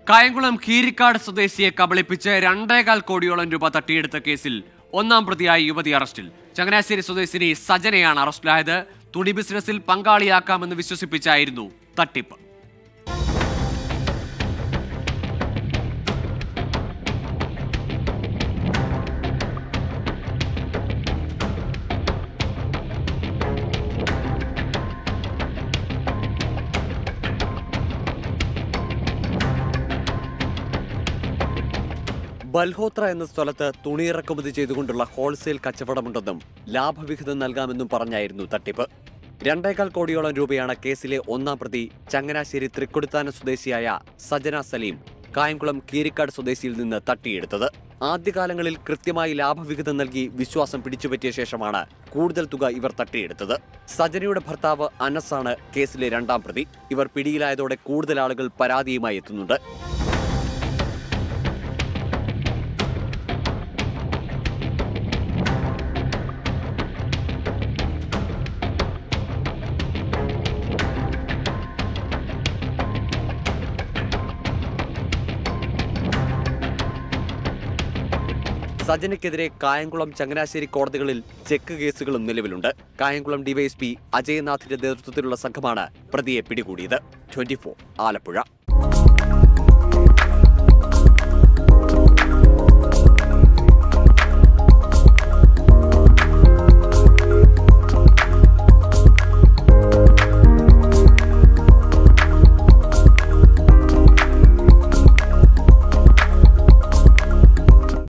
കായംകുളം കീരിക്കാട് സ്വദേശിയെ കബളിപ്പിച്ച് രണ്ടേകാൽ കോടിയോളം രൂപ തട്ടിയെടുത്ത കേസിൽ ഒന്നാം പ്രതിയായ യുവതി അറസ്റ്റിൽ ചങ്ങനാശ്ശേരി സ്വദേശിനി സജനയാണ് അറസ്റ്റിലായത് തുണി ബിസിനസ്സിൽ പങ്കാളിയാക്കാമെന്ന് വിശ്വസിപ്പിച്ചായിരുന്നു തട്ടിപ്പ് ബൽഹോത്ര എന്ന സ്ഥലത്ത് തുണി ഇറക്കുമതി ചെയ്തുകൊണ്ടുള്ള ഹോൾസെയിൽ കച്ചവടമുണ്ടെന്നും ലാഭവിഹിതം നൽകാമെന്നും പറഞ്ഞായിരുന്നു തട്ടിപ്പ് രണ്ടേകാൽ കോടിയോളം രൂപയാണ് കേസിലെ ഒന്നാം പ്രതി ചങ്ങനാശ്ശേരി തൃക്കൊടുത്താന സ്വദേശിയായ സജന സലീം കായംകുളം കീരിക്കാട് സ്വദേശിയിൽ നിന്ന് തട്ടിയെടുത്തത് ആദ്യകാലങ്ങളിൽ കൃത്യമായി ലാഭവിഹിതം നൽകി വിശ്വാസം പിടിച്ചുപറ്റിയ ശേഷമാണ് കൂടുതൽ തുക ഇവർ തട്ടിയെടുത്തത് സജനയുടെ ഭർത്താവ് അനസാണ് കേസിലെ രണ്ടാം പ്രതി ഇവർ പിടിയിലായതോടെ കൂടുതൽ ആളുകൾ പരാതിയുമായി എത്തുന്നുണ്ട് സജനയ്ക്കെതിരെ കായംകുളം ചങ്ങനാശ്ശേരി കോടതികളിൽ ചെക്ക് കേസുകളും നിലവിലുണ്ട് കായംകുളം ഡിവൈഎസ്പി അജയനാഥിന്റെ നേതൃത്വത്തിലുള്ള സംഘമാണ് പ്രതിയെ പിടികൂടിയത് ട്വന്റി ആലപ്പുഴ